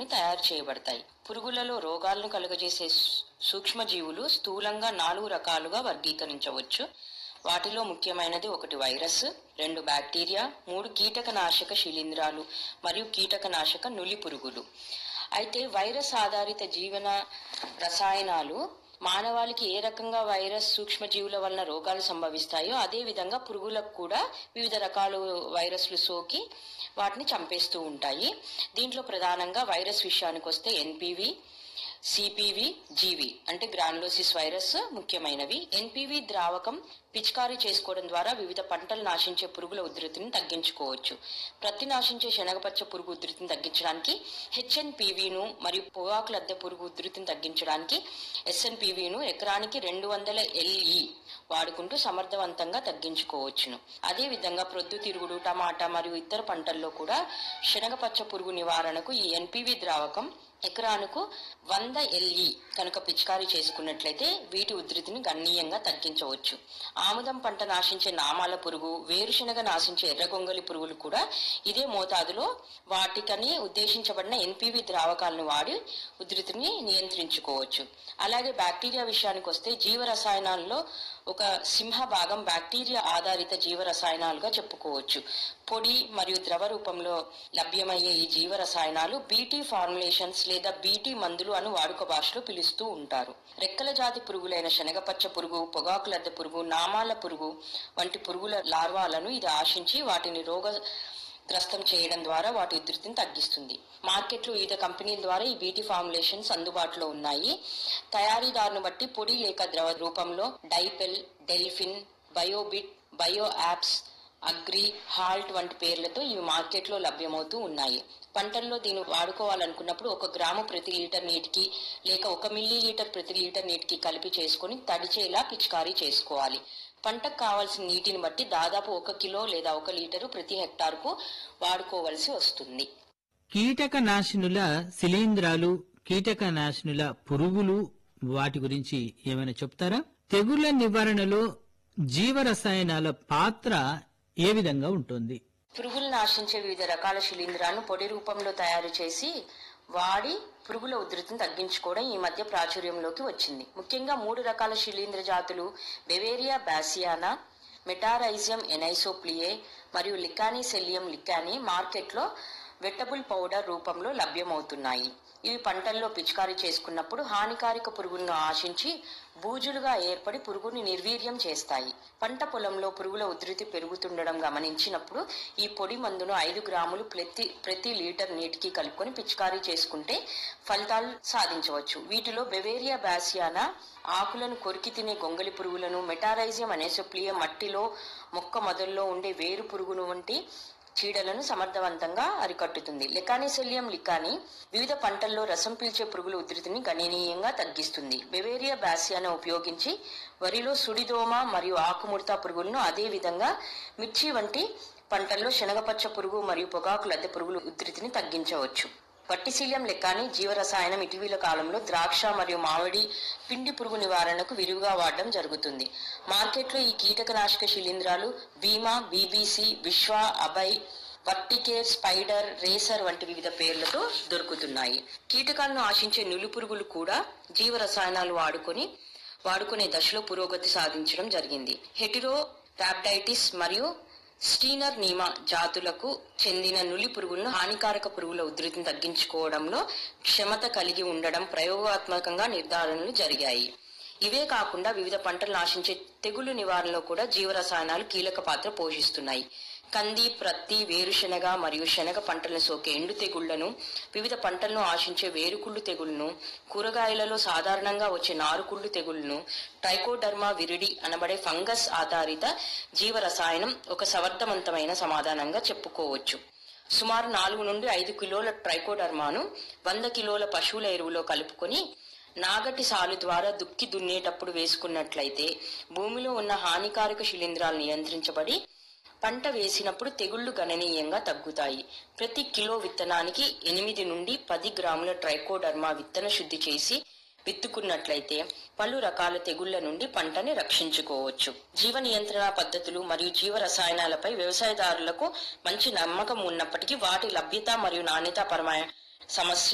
వాడుకొని తయారు చేయబడతాయి పురుగులలో రోగాలను కలుగజేసే సూ- సూక్ష్మజీవులు స్థూలంగా నాలుగు రకాలుగా వర్గీకరించవచ్చు వాటిలో ముఖ్యమైనది ఒకటి వైరస్ రెండు బ్యాక్టీరియా మూడు కీటకనాశక శిలీంధ్రాలు మరియు కీటకనాశక నులి పురుగులు అయితే వైరస్ ఆధారిత జీవన రసాయనాలు మానవాళికి ఏ రకంగా వైరస్ సూక్ష్మజీవుల వలన రోగాలు సంభవిస్తాయో అదే విధంగా పురుగులకు కూడా వివిధ రకాల వైరస్లు సోకి వాటిని చంపేస్తూ ఉంటాయి దీంట్లో ప్రధానంగా వైరస్ విషయానికి వస్తే ఎన్పివి సిపివి జీవి అంటే గ్రాన్లోసిస్ వైరస్ ముఖ్యమైనవి ఎన్పివి ద్రావకం పిచికారీ చేసుకోవడం ద్వారా వివిధ పంటలు నాశించే పురుగుల ఉధృతిని తగ్గించుకోవచ్చు ప్రతి నాశించే శనగపచ్చ పురుగు ఉధృతిని తగ్గించడానికి హెచ్ఎన్పివిను మరియు పొగాకు లద్దె పురుగు ఉధృతిని తగ్గించడానికి ఎస్ఎన్పివిను ఎకరానికి రెండు వందల ఎల్ఈ వాడుకుంటూ సమర్థవంతంగా తగ్గించుకోవచ్చును అదే విధంగా ప్రొద్దుతిరుగుడు టమాటా మరియు ఇతర పంటల్లో కూడా శనగపచ్చ పురుగు నివారణకు ఈ ఎన్పివి ద్రావకం ఎకరానుకు వంద ఎల్ఈ కనుక పిచికారీ చేసుకున్నట్లయితే వీటి ఉధృతిని గణనీయంగా తగ్గించవచ్చు ఆముదం పంట నాశించే నామాల పురుగు వేరుశనగ నాశించే ఎర్రగొంగలి పురుగులు కూడా ఇదే మోతాదులో వాటికని ఉద్దేశించబడిన ఎన్పివి ద్రావకాలను వాడి ఉధృతిని నియంత్రించుకోవచ్చు అలాగే బ్యాక్టీరియా విషయానికి వస్తే జీవ రసాయనాల్లో ఒక సింహ భాగం బ్యాక్టీరియా ఆధారిత జీవ రసాయనాలుగా చెప్పుకోవచ్చు పొడి మరియు ద్రవ రూపంలో లభ్యమయ్యే ఈ జీవ రసాయనాలు బీటీ ఫార్ములేషన్స్ లేదా బీటీ మందులు అని వాడుక భాషలో పిలుస్తూ ఉంటారు రెక్కల జాతి పురుగులైన శనగపచ్చ పురుగు పొగాకు లద్దె పురుగు నామాల పురుగు వంటి పురుగుల లార్వాలను ఇది ఆశించి వాటిని రోగ గ్రస్తం చేయడం ద్వారా వాటి ఉధృతిని తగ్గిస్తుంది మార్కెట్లో వివిధ కంపెనీల ద్వారా ఈ బీటీ ఫార్ములేషన్స్ అందుబాటులో ఉన్నాయి తయారీదారును బట్టి పొడి లేక ద్రవ రూపంలో Dipel Delfin Biobit bio apps agri Halt వంటి పేర్లతో ఇవి మార్కెట్లో లభ్యమవుతూ ఉన్నాయి పంటల్లో దీన్ని వాడుకోవాలనుకున్నప్పుడు ఒక గ్రాము ప్రతి లీటర్ నీటికి లేక ఒక మిల్లీ లీటర్ ప్రతి లీటర్ నీటికి కలిపి చేసుకొని తడిచేలా పిచికారీ చేసుకోవాలి పంటకు కావాల్సిన నీటిని బట్టి దాదాపు ఒక కిలో లేదా ఒక లీటరు ప్రతి హెక్టార్కు వాడుకోవలసి వస్తుంది కీటకనాశినుల శిలీంధ్రాలు కీటకనాశినుల పురుగులు వాటి గురించి ఏమైనా చెప్తారా తెగుళ్ల నివారణలో జీవరసాయనాల పాత్ర ఏ విధంగా ఉంటుంది పురుగులు నాశించే వివిధ రకాల శిలీంధ్రాలను పొడి రూపంలో తయారు చేసి వాడి పురుగుల ఉధృతిని తగ్గించుకోవడం ఈ మధ్య ప్రాచుర్యంలోకి వచ్చింది ముఖ్యంగా మూడు రకాల శిలీంధ్ర జాతులు బెవేరియా బాసియానా మెటారైజియం ఎనైసోప్లియే మరియు లికానీ సెలియం లికానీ మార్కెట్లో వెట్టబుల్ పౌడర్ రూపంలో లభ్యమవుతున్నాయి ఇవి పంటల్లో పిచికారీ చేసుకున్నప్పుడు హానికారక పురుగులను ఆశించి బూజులుగా ఏర్పడి పురుగుని నిర్వీర్యం చేస్తాయి పంట పొలంలో పురుగుల ఉధృతి పెరుగుతుండడం గమనించినప్పుడు ఈ పొడి మందును ఐదు గ్రాములు ప్రతి ప్రతి లీటర్ నీటికి కలుపుకొని పిచికారీ చేసుకుంటే ఫలితాలు సాధించవచ్చు వీటిలో బెవేరియా బాసియానా ఆకులను కొరికి తినే గొంగలి పురుగులను మెటారైజియం అనేసోప్లియ మట్టిలో మొక్క మొదల్లో ఉండే వేరు పురుగును వంటి చీడలను సమర్థవంతంగా అరికట్టుతుంది లికానిసెలియం లికాని వివిధ పంటల్లో రసం పీల్చే పురుగుల ఉధృతిని గణనీయంగా తగ్గిస్తుంది బెవేరియా బాసియాను ఉపయోగించి వరిలో సుడిదోమ మరియు ఆకుముడత పురుగులను అదే విధంగా మిర్చి వంటి పంటల్లో శనగపచ్చ పురుగు మరియు పొగాకు లద్దె పురుగుల ఉధృతిని తగ్గించవచ్చు పట్టిశీల్యం లెక్కాని జీవరసాయనం ఇటీవల కాలంలో ద్రాక్ష మరియు మామిడి పిండి పురుగు నివారణకు విరివిగా వాడడం జరుగుతుంది మార్కెట్లో ఈ కీటకనాశక శిలీంధ్రాలు బీమా బీబీసీ విశ్వ అభయ్ వర్టికేర్ స్పైడర్ రేసర్ వంటి వివిధ పేర్లతో దొరుకుతున్నాయి కీటకాలను ఆశించే నులి పురుగులు కూడా జీవ రసాయనాలు వాడుకొని వాడుకునే దశలో పురోగతి సాధించడం జరిగింది హెటిరో టాప్డైటిస్ మరియు స్టీనర్ నీమా జాతులకు చెందిన నులి పురుగులను హానికారక పురుగుల ఉధృతిని తగ్గించుకోవడంలో క్షమత కలిగి ఉండడం ప్రయోగాత్మకంగా నిర్ధారణలు జరిగాయి ఇవే కాకుండా వివిధ పంటలు నాశించే తెగులు నివారణలో కూడా జీవరసాయనాలు కీలక పాత్ర పోషిస్తున్నాయి కంది ప్రత్తి వేరుశెనగ మరియు శనగ పంటలను సోకే ఎండు తెగుళ్లను వివిధ పంటలను ఆశించే వేరుకుళ్ళు తెగుళ్లను కూరగాయలలో సాధారణంగా వచ్చే నారుకుళ్ళు తెగుళ్లను ట్రైకోడర్మా విరిడి అనబడే ఫంగస్ ఆధారిత జీవరసాయనం ఒక సమర్థవంతమైన సమాధానంగా చెప్పుకోవచ్చు సుమారు నాలుగు నుండి ఐదు కిలోల ట్రైకోడర్మాను వంద కిలోల పశువుల ఎరువులో కలుపుకొని నాగటి సాలు ద్వారా దుక్కి దున్నేటప్పుడు వేసుకున్నట్లయితే భూమిలో ఉన్న హానికారక శిలీంధ్రాలు నియంత్రించబడి పంట వేసినప్పుడు తెగుళ్లు గణనీయంగా తగ్గుతాయి ప్రతి కిలో విత్తనానికి ఎనిమిది నుండి పది గ్రాముల ట్రైకోడర్మా విత్తన శుద్ధి చేసి విత్తుకున్నట్లయితే పలు రకాల తెగుళ్ల నుండి పంటని రక్షించుకోవచ్చు జీవ నియంత్రణ పద్ధతులు మరియు జీవ రసాయనాలపై వ్యవసాయదారులకు మంచి నమ్మకం ఉన్నప్పటికీ వాటి లభ్యత మరియు నాణ్యత పరమైన సమస్య